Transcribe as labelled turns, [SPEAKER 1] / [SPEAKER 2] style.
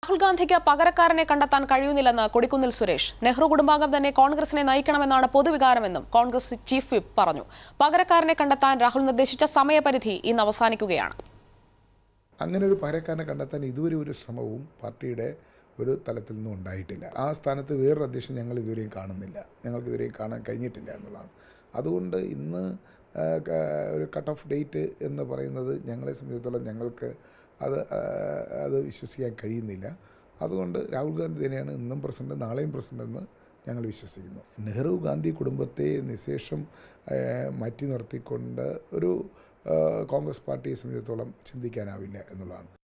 [SPEAKER 1] രാഹുൽ ഗാന്ധിക്ക് പകരക്കാരനെ കണ്ടെത്താൻ കഴിയുന്നില്ലെന്ന് കൊടിക്കുന്നിൽ സുരേഷ് നെഹ്റു കുടുംബാംഗം തന്നെ കോൺഗ്രസിനെ നയിക്കണമെന്നാണ് പൊതുവികാരമെന്നും കോൺഗ്രസ് ചീഫ് വിപ്പ് പറഞ്ഞു പകരക്കാരനെ കണ്ടെത്താൻ രാഹുൽ നിർദ്ദേശിച്ച സമയപരിധി ഇന്ന് അവസാനിക്കുകയാണ്
[SPEAKER 2] അങ്ങനെ ഒരു പകരക്കാരനെ കണ്ടെത്താൻ ഇതുവരെ ഒരു ശ്രമവും പാർട്ടിയുടെ ഒരു തലത്തിൽ നിന്നും ഉണ്ടായിട്ടില്ല ആ സ്ഥാനത്ത് വേറൊരു അധ്യക്ഷൻ ഞങ്ങൾ ഇതുവരെയും കാണുന്നില്ല ഞങ്ങൾക്ക് ഇതുവരെയും കാണാൻ കഴിഞ്ഞിട്ടില്ല എന്നുള്ളതാണ് അതുകൊണ്ട് ഇന്ന് ആ, ക- ഒരു കട്ട് ഓഫ് ഡേറ്റ് എന്ന് പറയുന്നത് ഞങ്ങളെ സംബന്ധിച്ചിടത്തോളം ഞങ്ങൾക്ക് അത് ആ, അത് വിശ്വസിക്കാൻ കഴിയുന്നില്ല അതുകൊണ്ട് രാഹുൽ ഗാന്ധി തന്നെയാണ് ഇന്നും പ്രസിഡന്റ് നാളെയും പ്രസിഡന്റ് എന്ന് ഞങ്ങൾ വിശ്വസിക്കുന്നു നെഹ്റു ഗാന്ധി കുടുംബത്തെ നിശേഷം ആ, മാറ്റി നിർത്തിക്കൊണ്ട് ഒരു ആ, കോൺഗ്രസ് പാർട്ടിയെ സംബന്ധിച്ചിടത്തോളം ചിന്തിക്കാനാവില്ല എന്നുള്ളതാണ്